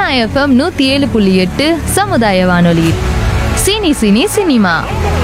Sona FM நூற்றி ஏழு புள்ளி எட்டு சமுதாய வானொலி cine cine cinema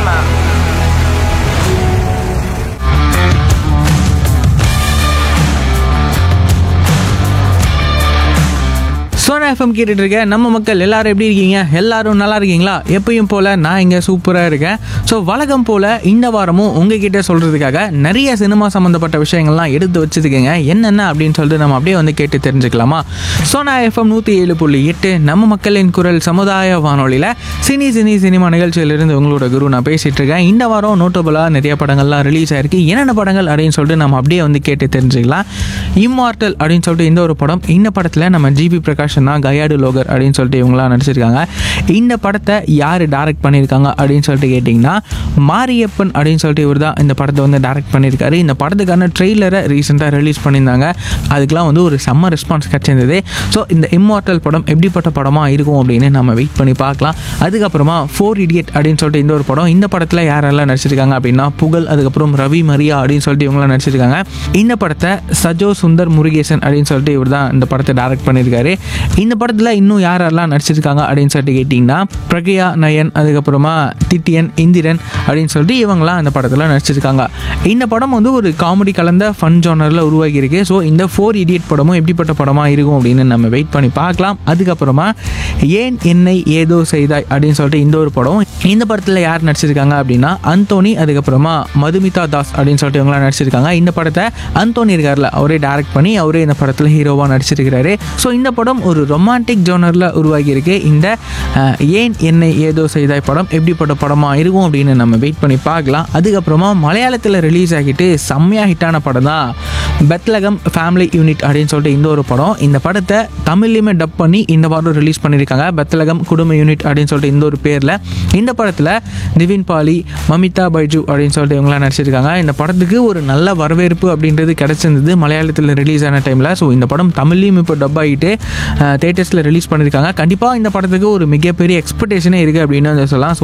Sona FM கேட்டுட்டு இருக்கேன் நம்ம மக்கள் எல்லாரும் எப்படி இருக்கீங்க எல்லாரும் நல்லா இருக்கீங்களா எப்பயும் போல நான் இங்கே சூப்பராக இருக்கேன் ஸோ வழக்கம் போல இந்த வாரமும் உங்ககிட்ட சொல்றதுக்காக நிறைய சினிமா சம்மந்தப்பட்ட விஷயங்கள்லாம் எடுத்து வச்சிருக்கேங்க என்னென்ன அப்படின்னு சொல்லிட்டு நம்ம அப்படியே வந்து கேட்டு தெரிஞ்சுக்கலாமா சோனா எஃப்எம் நூற்றி ஏழு புள்ளி எட்டு நம்ம மக்களின் குரல் சமுதாய வானொலியில் சினி சினி சினிமா நிகழ்ச்சியிலிருந்து உங்களோட குரு நான் பேசிட்டு இருக்கேன் இந்த வாரம் நோட்டபுளாக நிறைய படங்கள்லாம் ரிலீஸ் ஆயிருக்கு என்னென்ன படங்கள் அப்படின்னு சொல்லிட்டு நம்ம அப்படியே வந்து கேட்டு தெரிஞ்சுக்கலாம் இம்மார்டல் அப்படின்னு சொல்லிட்டு இந்த ஒரு படம் இந்த படத்தில் நம்ம ஜிபி பிரகாஷ் தான் கயாடு லோகர் அப்படின்னு சொல்லிட்டு இவங்களாம் நடிச்சிருக்காங்க இந்த படத்தை யார் டைரக்ட் பண்ணியிருக்காங்க அப்படின்னு சொல்லிட்டு கேட்டிங்கன்னா மாரியப்பன் அப்படின்னு சொல்லிட்டு இவர் தான் இந்த படத்தை வந்து டைரக்ட் பண்ணியிருக்காரு இந்த படத்துக்கான ட்ரெய்லரை ரீசெண்டாக ரிலீஸ் பண்ணியிருந்தாங்க அதுக்கெலாம் வந்து ஒரு செம்ம ரெஸ்பான்ஸ் கிடச்சிருந்தது ஸோ இந்த இம்மார்டல் படம் எப்படிப்பட்ட படமாக இருக்கும் அப்படின்னு நம்ம வெயிட் பண்ணி பார்க்கலாம் அதுக்கப்புறமா ஃபோர் இடியட் அப்படின்னு சொல்லிட்டு இந்த ஒரு படம் இந்த படத்தில் யாரெல்லாம் நடிச்சிருக்காங்க அப்படின்னா புகழ் அதுக்கப்புறம் ரவி மரியா அப்படின்னு சொல்லிட்டு இவங்களாம் நடிச்சிருக்காங்க இந்த படத்தை சஜோ சுந்தர் முருகேசன் அப்படின்னு சொல்லிட்டு இவர் தான் இந்த படத்தை டைரக்ட் பண்ணியிருக்காரு இந்த படத்தில் இன்னும் யாரெல்லாம் நடிச்சிருக்காங்க அப்படின்னு சொல்லிட்டு கேட்டிங்கன்னா பிரக்யா நயன் அதுக்கப்புறமா திட்டியன் இந்திரன் அப்படின்னு சொல்லிட்டு இவங்களாம் இந்த படத்தில் நடிச்சிருக்காங்க இந்த படம் வந்து ஒரு காமெடி கலந்த ஃபன் ஜோனரில் உருவாகியிருக்கு ஸோ இந்த ஃபோர் இடியட் படமும் எப்படிப்பட்ட படமாக இருக்கும் அப்படின்னு நம்ம வெயிட் பண்ணி பார்க்கலாம் அதுக்கப்புறமா ஏன் என்னை ஏதோ செய்தாய் அப்படின்னு சொல்லிட்டு இந்த ஒரு படம் இந்த படத்தில் யார் நடிச்சிருக்காங்க அப்படின்னா அந்தோனி அதுக்கப்புறமா மதுமிதா தாஸ் அப்படின்னு சொல்லிட்டு இவங்களாம் நடிச்சிருக்காங்க இந்த படத்தை அந்தோனி இருக்கார்ல அவரே டைரக்ட் பண்ணி அவரே இந்த படத்தில் ஹீரோவாக நடிச்சிருக்கிறாரு ஸோ இந்த படம் ஒரு ரொமான்டிக் ஜோனரில் உருவாகியிருக்கு இந்த அஹ், ஏன் என்னை ஏதோ செய்தாய் படம் எப்படிப்பட்ட படமாக இருக்கும் அப்படின்னு நம்ம வெயிட் பண்ணி பார்க்கலாம் அதுக்கப்புறமா மலையாளத்தில் ரிலீஸ் ஆகிட்டு செம்மையாக ஹிட்டான படம் தான் பெத்லகம் ஃபேமிலி யூனிட் அப்படின்னு சொல்லிட்டு இந்த ஒரு படம் இந்த படத்தை தமிழ்லையுமே டப் பண்ணி இந்த வாரம் ரிலீஸ் பண்ணியிருக்காங்க பெத்லகம் குடும்ப யூனிட் அப்படின்னு சொல்லிட்டு இந்த ஒரு பேரில் இந்த படத்தில் நிவின் பாலி மமிதா பைஜு அப்படின்னு சொல்லிட்டு இவங்களாம் நடிச்சிருக்காங்க இந்த படத்துக்கு ஒரு நல்ல வரவேற்பு அப்படின்றது கிடச்சிருந்தது மலையாளத்தில் ரிலீஸ் ஆன டைமில் ஸோ இந்த படம் தமிழ்லையும் இப்போ டப் ஆகிட்டு தேட்டர்ஸில் ரிலீஸ் பண்ணியிருக்காங்க கண்டிப்பாக இந்த படத்துக்கு ஒரு மிகப்பெரிய எக்ஸ்பெக்டேஷனே இருக்குது அப்படின்னு வந்து சொல்லலாம் ஸோ